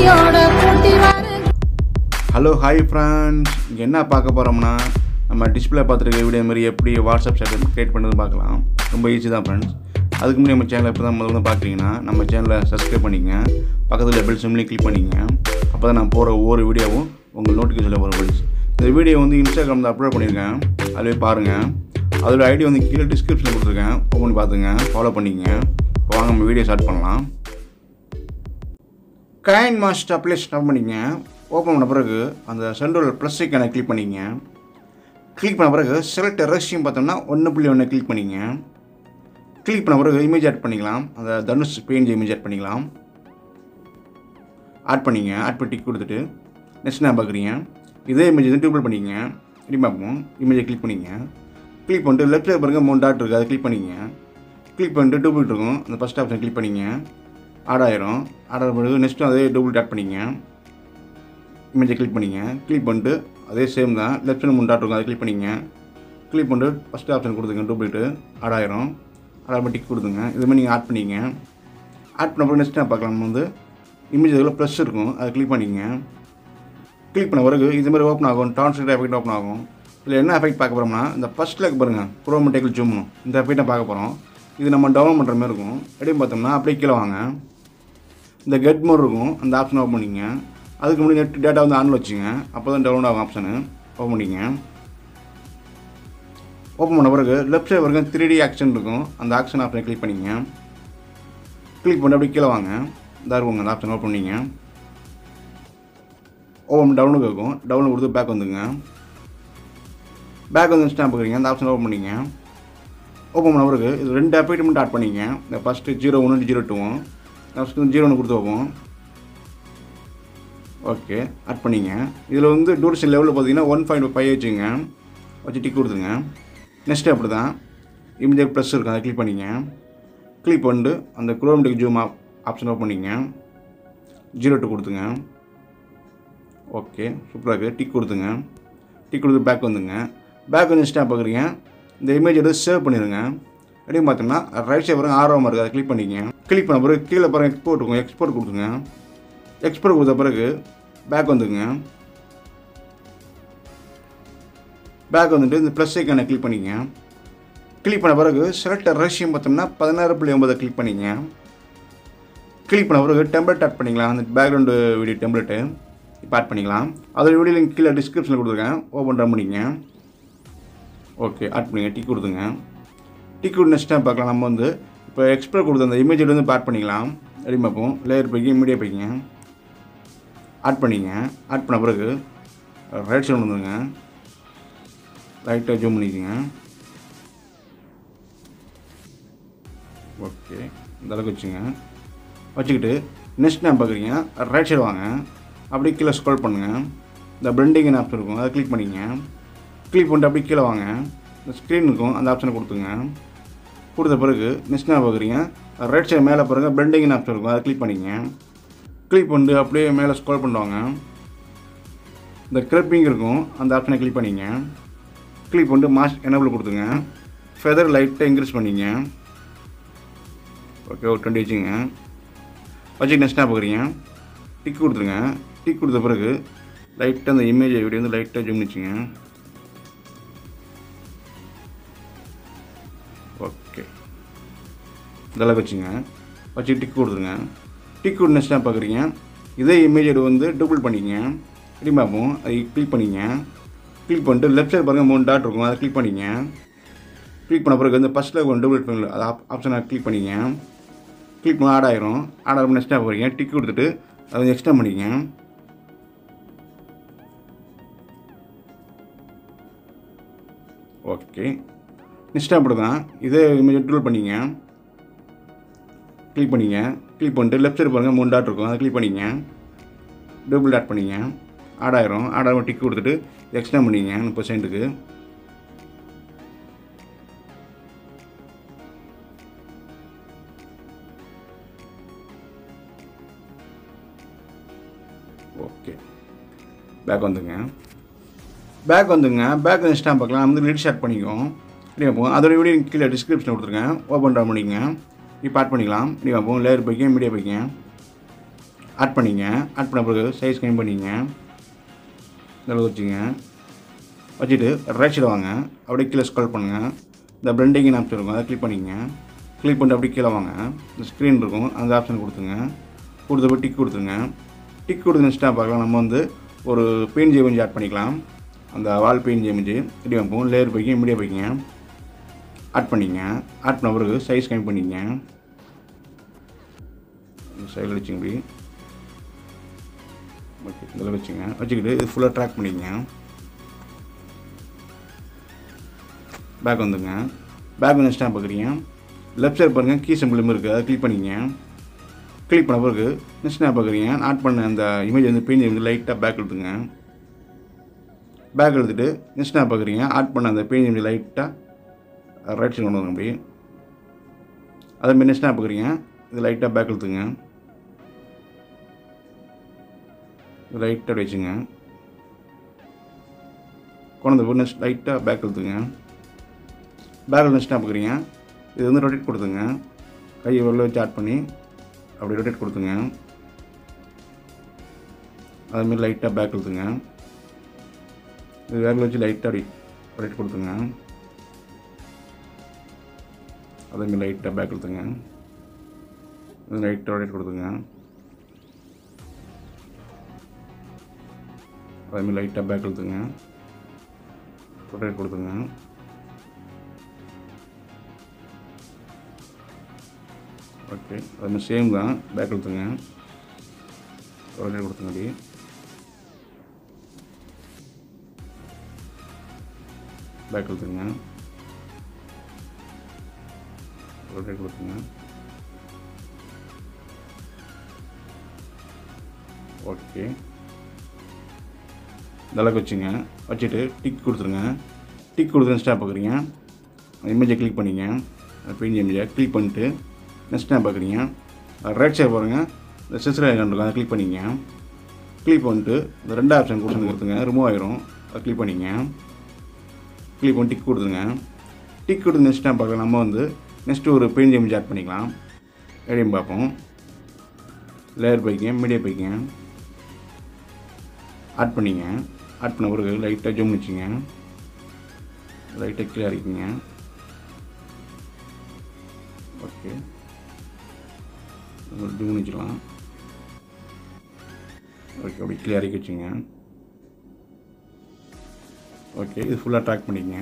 கையோட கூட்டி வர ஹலோ ஹாய் ஃப்ரெண்ட்ஸ் இங்கே என்ன பார்க்க போகிறோம்னா நம்ம டிஸ்பிளே பார்த்துருக்க வீடியோ மாதிரி எப்படி வாட்ஸ்அப் ஸ்டேட்டஸ் க்ரியேட் பண்ணுறது பார்க்கலாம் ரொம்ப ஈஸி தான் ஃப்ரெண்ட்ஸ் அதுக்கு முன்னாடி நம்ம சேனலை இப்போ தான் முதல்ல பார்க்குறீங்கன்னா நம்ம சேனலை சப்ஸ்கிரைப் பண்ணிக்கங்க பக்கத்தில் பெல் சிம்லையும் கிளிக் பண்ணிக்கங்க அப்போ தான் நான் போகிற ஒவ்வொரு வீடியோவும் உங்கள் நோட்டிஃபிகேஷனில் வரும் ஃப்ரெண்ட்ஸ் இந்த வீடியோ வந்து இன்ஸ்டாகிராமில் அப்லோட் பண்ணியிருக்கேன் அதுவே பாருங்கள் அதோட ஐடி வந்து கீழே டிஸ்கிரிப்ஷனில் கொடுத்துருக்கேன் ஓப்பன் பண்ணி பார்த்துங்க ஃபாலோ பண்ணிக்கங்க இப்போ வாங்க நம்ம வீடியோ ஸ்டார்ட் பண்ணலாம் கைன் மாஸ்டர் அப்ளை ஸ்டாப் பண்ணிங்க ஓப்பன் பண்ண பிறகு அந்த சென்ட்ரல் ப்ளஸ் ஐக்கானை கிளிக் பண்ணிங்க கிளிக் பண்ண பிறகு செலக்ட் ரெசியூம் பார்த்தோம்னா ஒன்று புள்ளி ஒன்று கிளிக் பண்ணிங்க கிளிக் பண்ண பிறகு இமேஜ் ஆட் பண்ணிக்கலாம் அந்த தனுஷ் பெயிண்ட் இமேஜ் ஆட் பண்ணிக்கலாம் ஆட் பண்ணிங்க ஆட் பண்ணி டிக் கொடுத்துட்டு நெக்ஸ்ட் நான் பார்க்குறீங்க இதே இமேஜ் வந்து டூபிள் பண்ணிங்க இப்படி பார்ப்போம் இமேஜை கிளிக் பண்ணிங்க கிளிக் பண்ணிட்டு லெஃப்ட் சைடு பாருங்க மூணு டாட் இருக்குது அதை கிளிக் பண்ணிங்க கிளிக் பண்ணிட்டு டூபிள் இருக்கும் அந்த ஃபஸ்ட் ஆப்ஷன் கிளிக் பண்ணிங்க ஆட் ஆயிரும் ஆட் ஆன பிறகு நெக்ஸ்ட்டு அதே டூபிள் ஆட் பண்ணிங்க இமேஜை கிளிக் பண்ணிங்க கிளிக் பண்ணிட்டு அதே சேம் தான் லெஃப்ட் சைடு மூணு டாட் இருக்கும் அதை கிளிக் பண்ணிங்க கிளிக் பண்ணிட்டு ஃபஸ்ட் ஆப்ஷன் கொடுத்துங்க டூப்ளிட்டு ஆட் ஆயிரும் ஆட் ஆகும் டிக் கொடுத்துங்க இது மாதிரி நீங்கள் ஆட் பண்ணிங்க ஆட் பண்ண பிறகு நெக்ஸ்ட் நான் பார்க்கலாம் நம்ம வந்து இமேஜ் இதில் ப்ளஸ் இருக்கும் அதை கிளிக் பண்ணிங்க கிளிக் பண்ண பிறகு இது மாதிரி ஓப்பன் ஆகும் டான்ஸ்லேட் எஃபெக்ட் ஓப்பன் ஆகும் இதில் என்ன எஃபெக்ட் பார்க்க போகிறோம்னா இந்த ஃபஸ்ட்டில் இருக்கு பாருங்கள் குரோமேட்டிக்கல் ஜூம்னு இந்த எஃபெக்ட்டை பார்க்க போகிறோம் இது நம்ம டவுன்லோட் பண்ணுற மாதிரி இருக்கும் எப்படின்னு பார்த்தோம்னா அப்படியே கீழே வாங்க இந்த கெட் மோட் இருக்கும் அந்த ஆப்ஷன் ஓப்பன் பண்ணிங்க அதுக்கு முன்னாடி நெட் டேட்டா வந்து ஆனில் வச்சுங்க அப்போ தான் டவுன்லோட் ஆகும் ஆப்ஷனு ஓப்பன் பண்ணிங்க ஓப்பன் பண்ண பிறகு லெஃப்ட் சைடு வரைக்கும் த்ரீ டி ஆக்ஷன் இருக்கும் அந்த ஆக்ஷன் ஆப்ஷனை கிளிக் பண்ணிங்க கிளிக் பண்ணி அப்படியே கீழே வாங்க இதாக இருக்குங்க அந்த ஆப்ஷன் ஓப்பன் பண்ணிங்க ஓப்பன் டவுன்லோட் இருக்கும் டவுன்லோட் கொடுத்து பேக் வந்துங்க பேக் வந்து ஸ்டாம்ப் பார்க்குறீங்க அந்த ஆப்ஷன் ஓப்பன் பண்ணிங்க ஓப்பன் பண்ண பிறகு இது ரெண்டு அப்டேட் மட்டும் ஆட் பண்ணிங்க இந்த ஃபஸ்ட்டு ஜீரோ ஒன்று ஜீரோ டூவும் ஃபஸ்ட்டு ஜீரோ ஒன்று கொடுத்து வைப்போம் ஓகே ஆட் பண்ணிங்க இதில் வந்து டூரேஷன் லெவலில் பார்த்தீங்கன்னா ஒன் பாயிண்ட் ஃபைவ் வச்சுங்க வச்சு டிக் கொடுத்துங்க நெக்ஸ்ட்டு அப்படி தான் இமேஜ் ப்ளஸ் இருக்கும் அதை கிளிக் பண்ணிங்க கிளிக் பண்ணிட்டு அந்த chromatic zoom app option open பண்ணிங்க ஜீரோ டூ கொடுத்துங்க ஓகே சூப்பராக இருக்குது டிக் கொடுத்துங்க டிக் கொடுத்து பேக் வந்துங்க பேக் வந்து ஸ்டாப் பார்க்குறீங்க இந்த இமேஜ் எடுத்து சேவ் பண்ணிடுங்க எப்படின்னு பார்த்தோம்னா ரைட் சைடு பாருங்க ஆர்வமாக இருக்குது அதை கிளிக் பண்ணிங்க கிளிக் பண்ண பிறகு கீழே பாருங்க எக்ஸ்போர்ட் இருக்கும் எக்ஸ்போர்ட் கொடுத்துங்க எக்ஸ்போர்ட் கொடுத்த பிறகு பேக் வந்துங்க பேக் வந்துட்டு இந்த ப்ளஸ் ஐக்கானை கிளிக் பண்ணிங்க கிளிக் பண்ண பிறகு செலக்ட் ரேஷியம் பார்த்தோம்னா பதினாறு புள்ளி ஒன்பதை கிளிக் பண்ணிங்க கிளிக் பண்ண பிறகு டெம்ப்ளேட் ஆட் பண்ணிக்கலாம் அந்த பேக்ரவுண்டு வீடியோ டெம்ப்ளேட்டு இப்போ ஆட் பண்ணிக்கலாம் அதோட வீடியோ லிங்க் கீழே டிஸ்கிரிப்ஷனில் கொடுத்துருக்கேன் ஓப்பன் ரன் பண்ணிங்க ஓகே ஆட் பண்ணிங்க டிக் கொடுத்துங்க டிக் கொடுத்து நெக்ஸ்ட் டைம் பார்க்கலாம் நம்ம வந்து இப்போ எக்ஸ்ப்ளோர் கொடுத்த அந்த இமேஜில் வந்து இப்போ ஆட் பண்ணிக்கலாம் ரெடி பார்ப்போம் லேயர் போய்க்கு மீடியா போய்க்கிங்க ஆட் பண்ணிங்க ஆட் பண்ண பிறகு ரைட் சைடு வந்துங்க ரைட்டாக ஜூம் பண்ணிக்கோங்க ஓகே இந்த அளவுக்கு வச்சுங்க வச்சுக்கிட்டு நெக்ஸ்ட் நான் பார்க்குறீங்க ரைட் சைடு வாங்க அப்படியே கீழே ஸ்க்ரோல் பண்ணுங்கள் இந்த பிளண்டிங் ஆப்ஷன் இருக்கும் அதை கிளிக் பண்ணிங்க கிளிக் பண்ணிட்டு அப்படியே கீழே வாங்க இந்த ஸ்க்ரீன் இருக்கும் அந்த ஆப்ஷனை கொடுத்துங்க கொடுத்த பிறகு நெக்ஸ்ட் நான் பார்க்குறீங்க ரைட் சைடு மேலே பாருங்க பிளண்டிங் ஆப்ஷன் இருக்கும் அதை கிளிக் பண்ணிங்க கிளிக் பண்ணிட்டு அப்படியே மேலே ஸ்க்ரோல் பண்ணுவாங்க இந்த கிரப்பிங் இருக்கும் அந்த ஆப்ஷனை கிளிக் பண்ணிங்க கிளிக் பண்ணிட்டு மாஸ் எனபிள் கொடுத்துங்க ஃபெதர் லைட்டாக இன்க்ரீஸ் பண்ணிங்க ஓகே ஒரு டுவெண்ட்டி வச்சுங்க வச்சு நெக்ஸ்ட்டாக பார்க்குறீங்க டிக் கொடுத்துருங்க டிக் கொடுத்த பிறகு லைட்டாக அந்த இமேஜ் வீடியோ வந்து லைட்டாக ஜூம் வச்சுங்க ஓகே இதெல்லாம் வச்சுங்க வச்சு டிக் கொடுத்துருங்க டிக் கொடுத்து நெக்ஸ்ட்டாக பார்க்குறீங்க இதே இமேஜ் வந்து டூபிள் பண்ணிங்க இப்படி பார்ப்போம் அதை கிளிக் பண்ணிங்க கிளிக் பண்ணிட்டு லெஃப்ட் சைடு பாருங்கள் மூணு டாட் இருக்கும் அதை கிளிக் பண்ணிங்க கிளிக் பண்ண பிறகு இந்த ஃபஸ்ட்டில் ஒரு டபுள் பண்ணல அது ஆப் ஆப்ஷனை கிளிக் பண்ணிங்க கிளிக் பண்ண ஆட் ஆயிரும் ஆட் ஆகும் நெக்ஸ்ட்டாக போகிறீங்க டிக் கொடுத்துட்டு அதை கொஞ்சம் எக்ஸ்டெண்ட் பண்ணிங்க ஓகே நெக்ஸ்ட்டாக அப்படி தான் இதே இமேஜ் டூல் பண்ணிங்க கிளிக் பண்ணிங்க கிளிக் பண்ணிட்டு லெஃப்ட் சைடு பாருங்கள் மூணு டாட் இருக்கும் அதை கிளிக் பண்ணிங்க டபுள் டாட் பண்ணிங்க ஆட் ஆயிரும் ஆட் ஆகும் டிக் கொடுத்துட்டு எக்ஸ்டெண்ட் பண்ணிங்க முப்பது சென்ட்டுக்கு ஓகே பேக் வந்துங்க பேக் வந்துங்க பேக் வந்து ஸ்டாம்ப் பார்க்கலாம் வந்து லிட் ஷேர் பண்ணிக்குவோம் இப்படி வைப்போம் அதோட வீடியோ கீழே டிஸ்கிரிப்ஷனில் கொடுத்துருக்கேன் ஓப்பன் டவுன் பண்ணிக்கங்க இப்போ ஆட் பண்ணிக்கலாம் இப்படி வைப்போம் லேயர் போய்க்க மீடியா போய்க்க ஆட் பண்ணிங்க ஆட் பண்ண பிறகு சைஸ் கம்மி பண்ணிங்க இதில் வச்சுங்க வச்சுட்டு ரைட் சைடு வாங்க அப்படியே கீழே ஸ்க்ரோல் பண்ணுங்கள் இந்த பிளெண்டிங்னு ஆப்ஷன் இருக்கும் அதை கிளிக் பண்ணிங்க கிளிக் பண்ணிட்டு அப்படியே கீழே வாங்க இந்த ஸ்க்ரீன் இருக்கும் அந்த ஆப்ஷன் கொடுத்துங்க கொடுத்த போய் டிக் கொடுத்துருங்க டிக் கொடுத்து நெக்ஸ்ட்டாக பார்க்கலாம் நம்ம வந்து ஒரு பெயிண்ட் இமேஜ் ஆட் பண்ணிக்கலாம் அந்த வால் பெயிண்ட் இமேஜ் இப்படி வைப்போம் லேயர் போய்க்கு மீடியா போய்க்கிங்க ஆட் பண்ணிங்க ஆட் பண்ண பிறகு சைஸ் கம்மி பண்ணிங்க சைடில் வச்சுங்க இப்படி ஓகே இதில் வச்சுங்க வச்சுக்கிட்டு இது ஃபுல்லாக ட்ராக் பண்ணிக்கங்க பேக் வந்துங்க பேக் வந்து ஸ்டாம்ப் பார்க்குறீங்க லெஃப்ட் சைடு பாருங்கள் கீ சிம்பிளும் இருக்குது அதை கிளிக் பண்ணிங்க கிளிக் பண்ண பிறகு நெக்ஸ்ட் என்ன பார்க்குறீங்க ஆட் பண்ண அந்த இமேஜ் வந்து பெயிண்ட் வந்து லைட்டாக பேக் எழுதுங்க பேக் எழுதிட்டு நெக்ஸ்ட் என்ன பார்க்குறீங்க ஆட் பண்ண அந்த பெயிண்ட் வந்து லைட்டாக ரைட் சைடு கொண்டு வரணும் அப்படி அதேமாதிரி நெக்ஸ்ட் என்ன பார்க்குறீங்க இது லைட்டாக பேக் எழுத்துங்க லைட்டாக அப்படி வச்சுங்க கொண்டு வந்து நெக்ஸ்ட் லைட்டாக பேக் எழுத்துங்க பேக்கில் நெக்ஸ்ட் என்ன பார்க்குறீங்க இது வந்து ரொட்டேட் கொடுத்துங்க கையை வெளில வச்சு ஆட் பண்ணி அப்படி ரொட்டேட் கொடுத்துங்க அதுமாரி லைட்டாக பேக் எழுத்துங்க இது வேரில் வச்சு லைட்டாக அப்படி ரொட்டேட் கொடுத்துங்க அதேமாரி லைட்டாக பேக் எழுத்துங்க இது லைட்டாக ரொட்டேட் கொடுத்துங்க அதேமாரி லைட்டாக பேக் எழுத்துங்க ரொட்டேட் கொடுத்துங்க ஓகே அதுமாதிரி சேம் தான் பேக் கொடுத்துங்க ரொட்டேட் கொடுத்துங்க அப்படி பேக் கொடுத்துங்க ரொட்டேட் கொடுத்துங்க ஓகே இதெல்லாம் வச்சுங்க வச்சுட்டு டிக் கொடுத்துருங்க டிக் கொடுத்து ஸ்டாப் பார்க்குறீங்க இமேஜை கிளிக் பண்ணிங்க பெயிண்ட் இமேஜை கிளிக் பண்ணிட்டு நெக்ஸ்ட் என்ன பார்க்குறீங்க ரைட் சைடு பாருங்கள் இந்த சிஸ்டர் ஐக்கான் இருக்கும் அதை கிளிக் பண்ணிங்க கிளிக் பண்ணிட்டு இந்த ரெண்டு ஆப்ஷன் கொடுத்துருங்க ரிமூவ் ஆயிரும் அதை கிளிக் பண்ணிங்க கிளிக் பண்ணி டிக் கொடுத்துருங்க டிக் கொடுத்து நெக்ஸ்ட் டைம் பார்க்கலாம் நம்ம வந்து நெக்ஸ்ட்டு ஒரு பெயிண்ட் இமேஜ் ஆட் பண்ணிக்கலாம் எப்படின்னு பார்ப்போம் லேயர் போய்க்க மீடியா போய்க்க ஆட் பண்ணிங்க ஆட் பண்ண பிறகு லைட்டாக ஜூம் வச்சுங்க லைட்டாக கீழே இறக்கிங்க ஓகே ஜூம் வச்சுக்கலாம் ஓகே அப்படி கீழே இறக்கி வச்சுங்க ஓகே இது ஃபுல்லாக ட்ராக் பண்ணிக்கங்க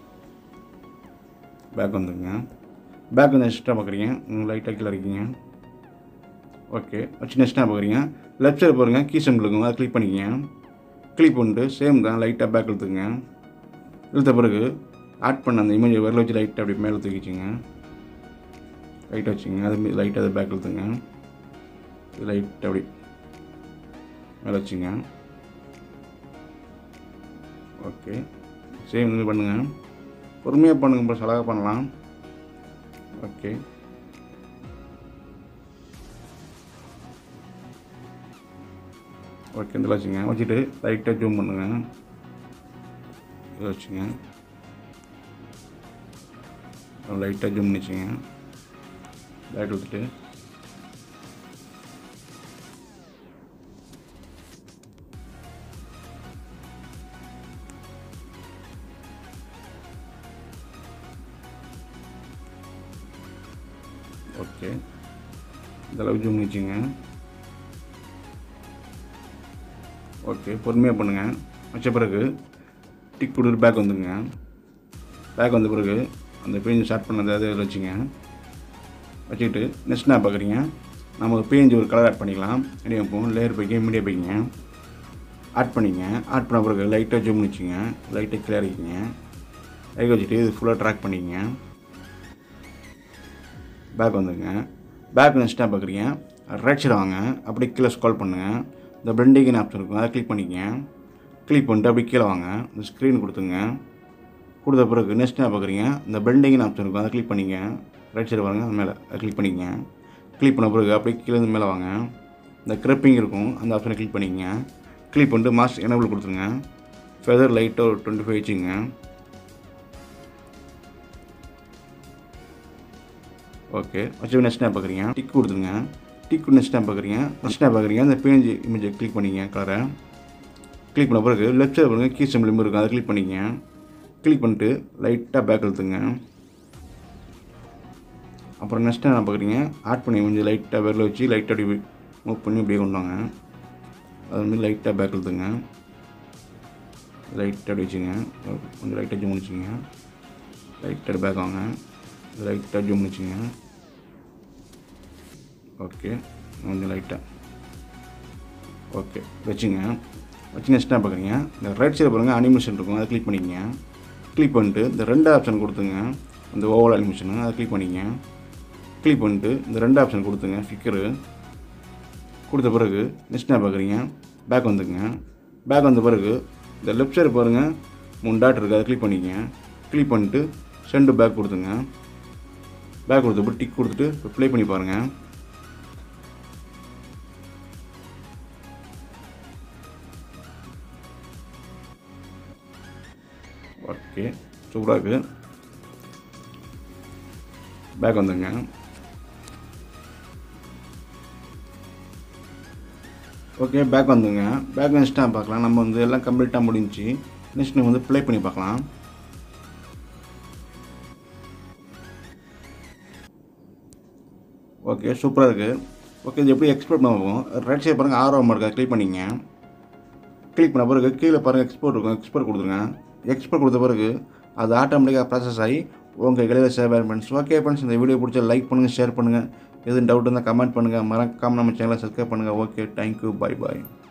பேக் வந்துங்க பேக் வந்து எக்ஸ்ட்ரா பார்க்குறீங்க லைட்டாக கீழே இருக்கீங்க ஓகே வச்சு நெக்ஸ்ட்டாக பார்க்குறீங்க லெஃப்ட் சைடு பாருங்கள் கீ சிம்பிள் இருக்குங்க அதை கிளிக் பண்ணிக்கங்க கிளிக் பண்ணிட்டு சேம் தான் லைட்டாக பேக் இழுத்துங்க இழுத்த பிறகு ஆட் பண்ண அந்த இமேஜை விரல வச்சு லைட்டாக அப்படி மேலே தூக்கிச்சிங்க லைட்டாக வச்சுங்க அது லைட்டாக அதை பேக் இழுத்துங்க இது லைட்டாக அப்படி மேலே வச்சுங்க ஓகே சேம் இது பண்ணுங்கள் பொறுமையாக பண்ணுங்க ப்ளஸ் அழகாக பண்ணலாம் ஓகே ஓகே இதில் வச்சுங்க வச்சுட்டு லைட்டாக ஜூம் பண்ணுங்க இதை வச்சுங்க லைட்டாக ஜூம் பண்ணிச்சுங்க லைட் ஊற்றிட்டு ஓகே இதெல்லாம் ஜூம் பண்ணிச்சுங்க ஓகே பொறுமையாக பண்ணுங்கள் வச்ச பிறகு டிக் கொடுத்துட்டு பேக் வந்துங்க பேக் வந்த பிறகு அந்த பேஜ் ஸ்டார்ட் பண்ணது அதை வச்சுங்க வச்சுக்கிட்டு நெக்ஸ்ட் என்ன பார்க்குறீங்க நம்ம பேஜ் ஒரு கலர் ஆட் பண்ணிக்கலாம் ரெடி வைப்போம் லேயர் போய்க்க மீடியா போய்க்கிங்க ஆட் பண்ணிங்க ஆட் பண்ண பிறகு லைட்டாக ஜூம் வச்சுங்க லைட்டாக கிளியர் ஆகிக்கிங்க லைக் வச்சுட்டு இது ஃபுல்லாக ட்ராக் பண்ணிக்கங்க பேக் வந்துங்க பேக் நெக்ஸ்ட்டாக பார்க்குறீங்க ரைட் சைடு வாங்க அப்படியே கீழே ஸ்கால் பண்ணுங்கள் இந்த பிளெண்டிங்னு ஆப்ஷன் இருக்கும் அதை கிளிக் பண்ணிக்கங்க கிளிக் பண்ணிட்டு அப்படியே கீழே வாங்க இந்த ஸ்க்ரீன் கொடுத்துங்க கொடுத்த பிறகு நெக்ஸ்ட் என்ன பார்க்குறீங்க இந்த பிளெண்டிங்னு ஆப்ஷன் இருக்கும் அதை கிளிக் பண்ணிங்க ரைட் சைடு வாங்க அது மேலே அதை கிளிக் பண்ணிக்கங்க கிளிக் பண்ண பிறகு அப்படியே கீழே இருந்து மேலே வாங்க இந்த கிரப்பிங் இருக்கும் அந்த ஆப்ஷனை கிளிக் பண்ணிக்கங்க கிளிக் பண்ணிட்டு மாஸ்க் எனபிள் கொடுத்துருங்க ஃபெதர் லைட்டாக ஒரு டுவெண்ட்டி ஃபைவ் வச்சுங்க ஓகே வச்சு நெக்ஸ்ட் என்ன பார்க்குறீங்க டிக் கொடுத்துருங்க டிக் நெக்ஸ்ட் டைம் பார்க்குறீங்க நெக்ஸ்ட் டைம் பார்க்குறீங்க அந்த பேஜ் இமேஜை கிளிக் பண்ணிங்க கலரை கிளிக் பண்ண பிறகு லெஃப்ட் சைடு பாருங்க கீ சிம்பிள் இருக்கும் அதை கிளிக் பண்ணிங்க கிளிக் பண்ணிட்டு லைட்டாக பேக் இழுத்துங்க அப்புறம் நெக்ஸ்ட் டைம் என்ன பார்க்குறீங்க ஆட் பண்ணி கொஞ்சம் லைட்டாக விரல வச்சு லைட்டாக அப்படி மூவ் பண்ணி அப்படியே கொண்டு வாங்க அது வந்து லைட்டாக பேக் இழுத்துங்க லைட்டாக அப்படி வச்சுங்க கொஞ்சம் லைட்டாக ஜூம் வச்சுங்க லைட்டாக பேக் வாங்க லைட்டாக ஜூம் வச்சுங்க ஓகே கொஞ்சம் லைட்டாக ஓகே வச்சுங்க வச்சு நெக்ஸ்ட் என்ன பார்க்குறீங்க இந்த ரைட் சைடு பாருங்கள் அனிமேஷன் இருக்கும் அதை கிளிக் பண்ணிக்கங்க கிளிக் பண்ணிட்டு இந்த ரெண்டு ஆப்ஷன் கொடுத்துங்க இந்த ஓவல் அனிமேஷனு அதை கிளிக் பண்ணிக்கங்க கிளிக் பண்ணிட்டு இந்த ரெண்டு ஆப்ஷன் கொடுத்துங்க ஃபிக்கரு கொடுத்த பிறகு நெக்ஸ்ட் என்ன பார்க்குறீங்க பேக் வந்துங்க பேக் வந்த பிறகு இந்த லெஃப்ட் சைடு பாருங்கள் மூணு டாட் இருக்குது அதை கிளிக் பண்ணிக்கங்க கிளிக் பண்ணிட்டு சென்டு பேக் கொடுத்துங்க பேக் கொடுத்த டிக் கொடுத்துட்டு இப்போ ப்ளே பண்ணி பாருங்கள் ஓகே சூப்பராக இருக்குது பேக் வந்துங்க ஓகே பேக் வந்துங்க பேக் நெக்ஸ்ட்டாக பார்க்கலாம் நம்ம வந்து எல்லாம் கம்ப்ளீட்டாக முடிஞ்சு நெக்ஸ்ட் நம்ம வந்து ப்ளே பண்ணி பார்க்கலாம் ஓகே சூப்பராக இருக்குது ஓகே இது எப்படி எக்ஸ்போர்ட் பண்ணுவோம் ரைட் சைடு பாருங்கள் ஆர்வம் இருக்கா கிளிக் பண்ணிங்க கிளிக் பண்ண பிறகு கீழே பாருங்கள் எக்ஸ்போர்ட் இருக்கும் எக்ஸ்போர்ட் கொடுத்துருங்க எக்ஸ்போர்ட் கொடுத்த பிறகு அது ஆட்டோமேட்டிக்காக ப்ராசஸ் ஆகி உங்கள் கையில் சேவ் ஆகும் ஃப்ரெண்ட்ஸ் ஓகே ஃப்ரெண்ட்ஸ் இந்த வீடியோ பிடிச்சா லைக் பண்ணுங்கள் ஷேர் பண்ணுங்கள் எதுவும் டவுட் இருந்தால் கமெண்ட் பண்ணுங்கள் மறக்காமல் நம்ம சேனலை சப்ஸ்கிரைப் பண்ணுங்கள் ஓகே தேங்க்யூ பை பாய்